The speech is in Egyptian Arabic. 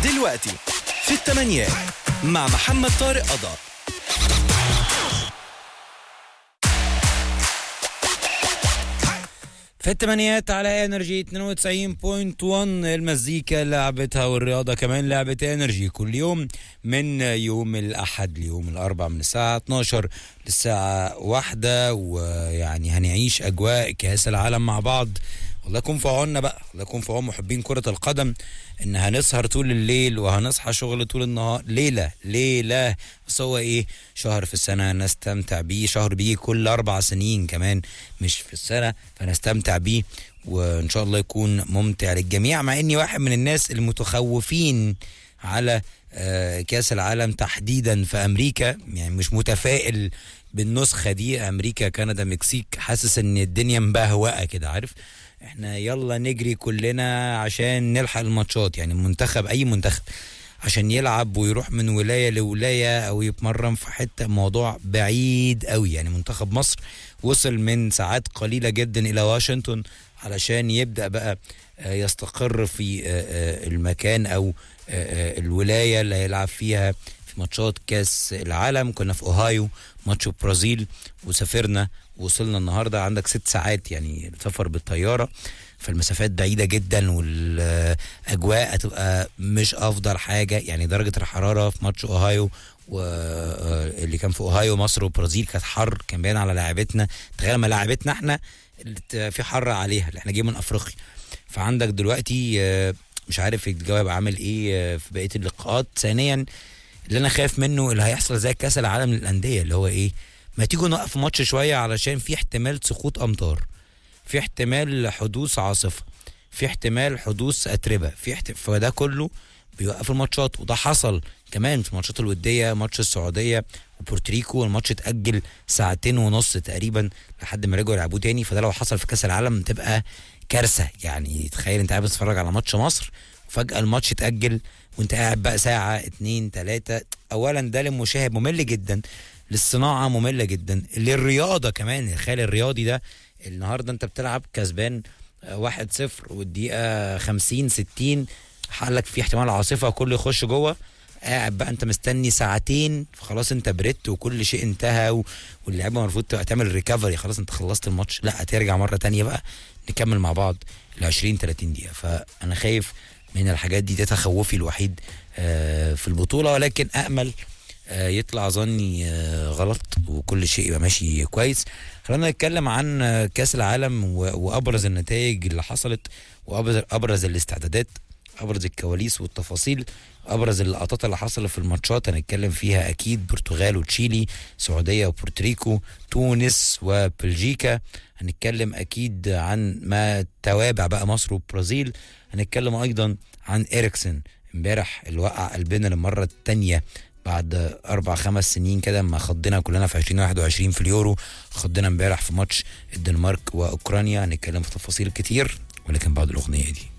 دلوقتي في الثمانيات مع محمد طارق قضاء في الثمانيات على انرجي 92.1 المزيكا لعبتها والرياضه كمان لعبه انرجي كل يوم من يوم الاحد ليوم الاربع من الساعه 12 للساعه واحدة ويعني هنعيش اجواء كاس العالم مع بعض الله يكون في عوننا بقى الله يكون في عون محبين كرة القدم ان هنسهر طول الليل وهنصحى شغل طول النهار ليلة ليلة بس هو ايه شهر في السنة نستمتع بيه شهر بيه كل اربع سنين كمان مش في السنة فنستمتع بيه وان شاء الله يكون ممتع للجميع مع اني واحد من الناس المتخوفين على آه، كاس العالم تحديدا في امريكا يعني مش متفائل بالنسخة دي امريكا كندا مكسيك حاسس ان الدنيا مبهوقة كده عارف احنا يلا نجري كلنا عشان نلحق الماتشات يعني المنتخب اي منتخب عشان يلعب ويروح من ولايه لولايه او يتمرن في حته موضوع بعيد قوي يعني منتخب مصر وصل من ساعات قليله جدا الى واشنطن علشان يبدا بقى آه، يستقر في آه، آه، المكان او آه، آه، الولايه اللي هيلعب فيها في ماتشات كاس العالم كنا في اوهايو ماتش البرازيل وسافرنا وصلنا النهارده عندك ست ساعات يعني سفر بالطياره فالمسافات بعيدة جدا والأجواء هتبقى مش أفضل حاجة يعني درجة الحرارة في ماتش أوهايو واللي كان في أوهايو مصر والبرازيل كانت حر كان باين على لاعبتنا تخيل ما لاعبتنا احنا اللي ت- في حر عليها اللي احنا جايين من أفريقيا فعندك دلوقتي آه، مش عارف الجو هيبقى عامل ايه آه، في بقية اللقاءات ثانيا اللي انا خايف منه اللي هيحصل زي كاس العالم للانديه اللي هو ايه ما تيجوا نقف ماتش شويه علشان في احتمال سقوط امطار في احتمال حدوث عاصفه في احتمال حدوث اتربه في احت... فده كله بيوقف الماتشات وده حصل كمان في الماتشات الوديه ماتش السعوديه وبورتريكو الماتش اتاجل ساعتين ونص تقريبا لحد ما رجعوا يلعبوه تاني فده لو حصل في كاس العالم تبقى كارثه يعني تخيل انت قاعد بتتفرج على ماتش مصر فجاه الماتش اتاجل وانت قاعد بقى ساعه اتنين تلاته اولا ده للمشاهد ممل جدا للصناعه ممله جدا للرياضه كمان الخيال الرياضي ده النهارده انت بتلعب كسبان آه، واحد صفر والدقيقه خمسين ستين حالك في احتمال عاصفه كله يخش جوه قاعد بقى انت مستني ساعتين خلاص انت بريت وكل شيء انتهى و... واللعيبه المفروض تبقى تعمل ريكفري خلاص انت خلصت الماتش لا هترجع مره تانية بقى نكمل مع بعض ال 20 30 دقيقه فانا خايف من الحاجات دي ده تخوفي الوحيد آه، في البطوله ولكن امل آه، يطلع ظني آه، غلط وكل شيء يبقى ماشي كويس خلينا نتكلم عن آه، كاس العالم و- وابرز النتائج اللي حصلت وابرز ابرز الاستعدادات ابرز الكواليس والتفاصيل ابرز اللقطات اللي حصلت في الماتشات هنتكلم فيها اكيد برتغال وتشيلي سعوديه وبورتريكو تونس وبلجيكا هنتكلم اكيد عن ما توابع بقى مصر والبرازيل هنتكلم ايضا عن اريكسن امبارح اللي وقع قلبنا للمره الثانيه بعد اربع خمس سنين كده ما خضنا كلنا في 2021 في اليورو خضنا امبارح في ماتش الدنمارك واوكرانيا هنتكلم في تفاصيل كتير ولكن بعد الاغنيه دي